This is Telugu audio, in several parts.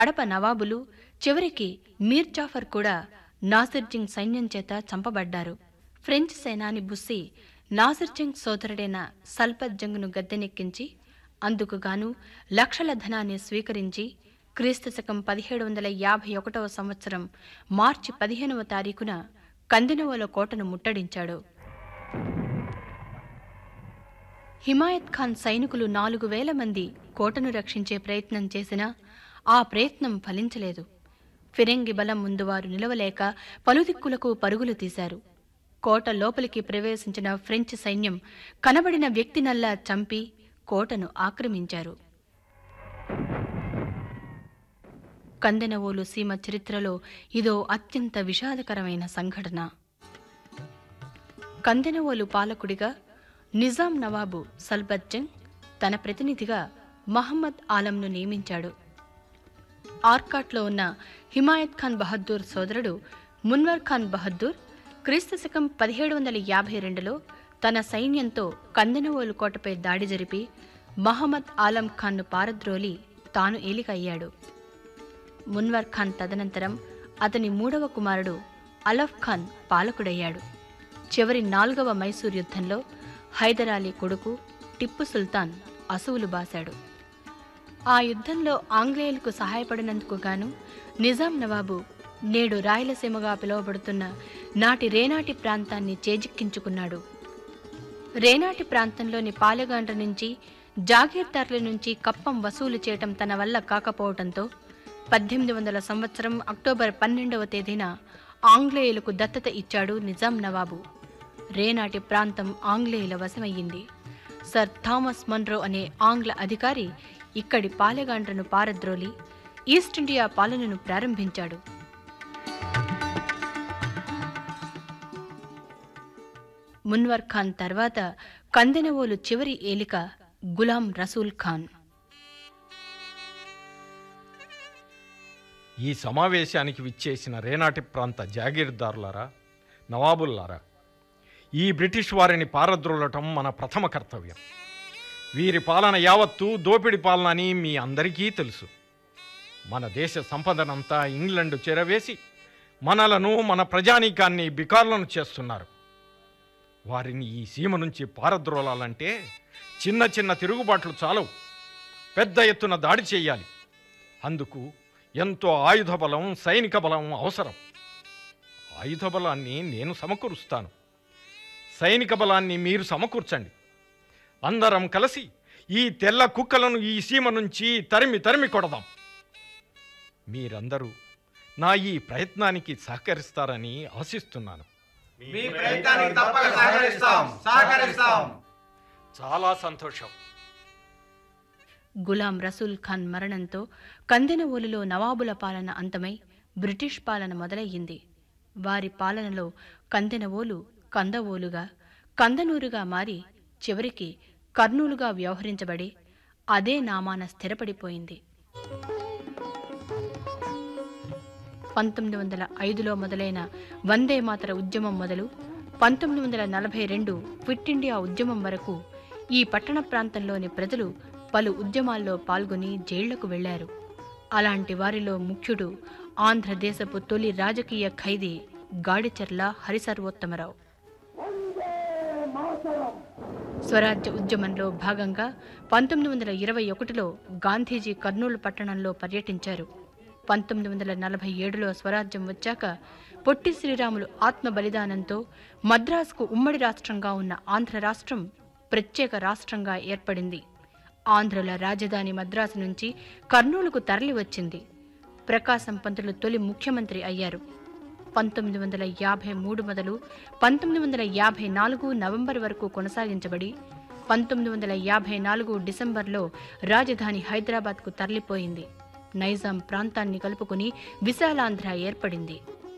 కడప నవాబులు చివరికి మీర్ జాఫర్ కూడా నాసిర్ జంగ్ సైన్యం చేత చంపబడ్డారు ఫ్రెంచ్ సేనాని బుస్సీ నాసిర్ జంగ్ సోదరుడైన సల్పత్ జంగ్ను గద్దెనెక్కించి అందుకుగాను లక్షల ధనాన్ని స్వీకరించి క్రీస్తు శకం పదిహేడు వందల యాభై ఒకటవ సంవత్సరం మార్చి పదిహేనవ తారీఖున కందినవల కోటను ముట్టడించాడు హిమాయత్ ఖాన్ సైనికులు నాలుగు వేల మంది కోటను రక్షించే ప్రయత్నం చేసినా ఆ ప్రయత్నం ఫలించలేదు ఫిరంగి బలం ముందు వారు నిలవలేక పలుదిక్కులకు పరుగులు తీశారు కోట లోపలికి ప్రవేశించిన ఫ్రెంచ్ సైన్యం కనబడిన వ్యక్తినల్లా చంపి కోటను ఆక్రమించారు కందెనవోలు సీమ చరిత్రలో ఇదో అత్యంత విషాదకరమైన సంఘటన కందెనవోలు పాలకుడిగా నిజాం నవాబు సల్బత్ జంగ్ తన ప్రతినిధిగా మహమ్మద్ ఆలంను నియమించాడు ఆర్కాట్లో ఉన్న హిమాయత్ ఖాన్ బహద్దూర్ సోదరుడు మున్వర్ ఖాన్ బహద్దూర్ క్రీస్తు శకం పదిహేడు వందల యాభై రెండులో తన సైన్యంతో కందనవోలు కోటపై దాడి జరిపి మహమ్మద్ ఆలం ఖాన్ను పారద్రోలి తాను ఏలిక అయ్యాడు మున్వర్ ఖాన్ తదనంతరం అతని మూడవ కుమారుడు అలఫ్ ఖాన్ పాలకుడయ్యాడు చివరి నాలుగవ మైసూర్ యుద్ధంలో హైదర్ అలీ కొడుకు టిప్పు సుల్తాన్ అసువులు బాశాడు ఆ యుద్ధంలో ఆంగ్లేయులకు సహాయపడినందుకు గాను నిజాం నవాబు నేడు రాయలసీమగా పిలువబడుతున్న నాటి రేనాటి ప్రాంతాన్ని చేజిక్కించుకున్నాడు రేనాటి ప్రాంతంలోని పాలెగాండ్ర నుంచి జాగీర్దార్ల నుంచి కప్పం వసూలు చేయటం తన వల్ల కాకపోవటంతో పద్దెనిమిది వందల సంవత్సరం అక్టోబర్ పన్నెండవ తేదీన ఆంగ్లేయులకు దత్తత ఇచ్చాడు నిజాం నవాబు రేనాటి ప్రాంతం ఆంగ్లేయుల వశమయ్యింది సర్ థామస్ మన్రో అనే ఆంగ్ల అధికారి ఇక్కడి పాలెగాండ్రను పారద్రోలి ఈస్ట్ ఇండియా పాలనను ప్రారంభించాడు మున్వర్ ఖాన్ తర్వాత కందెనవోలు చివరి ఏలిక గులాం రసూల్ ఖాన్ ఈ సమావేశానికి విచ్చేసిన రేనాటి ప్రాంత జాగీర్దారులారా నవాబుల్లారా ఈ బ్రిటిష్ వారిని పారద్రోలటం మన ప్రథమ కర్తవ్యం వీరి పాలన యావత్తు దోపిడి పాలన అని మీ అందరికీ తెలుసు మన దేశ సంపదనంతా ఇంగ్లండ్ చెరవేసి మనలను మన ప్రజానీకాన్ని బికార్లను చేస్తున్నారు వారిని ఈ సీమ నుంచి పారద్రోలాలంటే చిన్న చిన్న తిరుగుబాట్లు చాలవు పెద్ద ఎత్తున దాడి చేయాలి అందుకు ఎంతో ఆయుధ బలం సైనిక బలం అవసరం ఆయుధ బలాన్ని నేను సమకూరుస్తాను సైనిక బలాన్ని మీరు సమకూర్చండి అందరం కలిసి ఈ తెల్ల కుక్కలను ఈ సీమ నుంచి తరిమి తరిమి కొడదాం మీరందరూ నా ఈ ప్రయత్నానికి సహకరిస్తారని ఆశిస్తున్నాను మీ ప్రయత్నానికి తప్పక సహకరిస్తాం సహకరిస్తాం చాలా సంతోషం గులాం రసూల్ ఖాన్ మరణంతో కందెనవోలులో నవాబుల పాలన అంతమై బ్రిటిష్ పాలన మొదలయ్యింది వారి పాలనలో కందెనవోలు కందవోలుగా కందనూరుగా మారి చివరికి కర్నూలుగా వ్యవహరించబడి అదే నామాన స్థిరపడిపోయింది పంతొమ్మిది వందల ఐదులో మొదలైన వందే మాతర ఉద్యమం మొదలు పంతొమ్మిది వందల నలభై రెండు క్విట్ ఇండియా ఉద్యమం వరకు ఈ పట్టణ ప్రాంతంలోని ప్రజలు పలు ఉద్యమాల్లో పాల్గొని జైళ్లకు వెళ్లారు అలాంటి వారిలో ముఖ్యుడు ఆంధ్రదేశపు తొలి రాజకీయ ఖైదీ గాడిచెర్ల హరిసర్వోత్తమరావు స్వరాజ్య ఉద్యమంలో భాగంగా పంతొమ్మిది వందల ఇరవై ఒకటిలో గాంధీజీ కర్నూలు పట్టణంలో పర్యటించారు పంతొమ్మిది వందల నలభై ఏడులో స్వరాజ్యం వచ్చాక పొట్టి శ్రీరాములు ఆత్మ బలిదానంతో మద్రాసుకు ఉమ్మడి రాష్ట్రంగా ఉన్న ఆంధ్ర రాష్ట్రం ప్రత్యేక రాష్ట్రంగా ఏర్పడింది ఆంధ్రుల రాజధాని మద్రాసు నుంచి కర్నూలుకు తరలి వచ్చింది ప్రకాశం పంతులు తొలి ముఖ్యమంత్రి అయ్యారు పంతొమ్మిది వందల యాభై మూడు మొదలు పంతొమ్మిది వందల యాభై నాలుగు నవంబర్ వరకు కొనసాగించబడి పంతొమ్మిది వందల యాభై నాలుగు డిసెంబర్లో రాజధాని హైదరాబాద్కు తరలిపోయింది నైజాం ప్రాంతాన్ని కలుపుకుని విశాలాంధ్ర ఏర్పడింది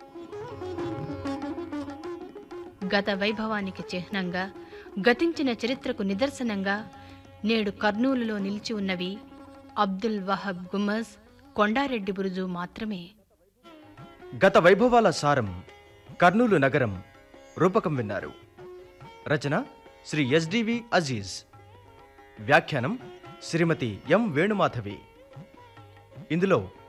గత వైభవానికి చిహ్నంగా గతించిన చరిత్రకు నిదర్శనంగా నేడు కర్నూలులో నిలిచి ఉన్నవి అబ్దుల్ వహబ్ గుమ్మజ్ కొండారెడ్డి బురుజు మాత్రమే గత వైభవాల సారం కర్నూలు నగరం రూపకం విన్నారు రచన శ్రీ ఎస్డివి అజీజ్ వ్యాఖ్యానం శ్రీమతి ఎం వేణుమాధవి ఇందులో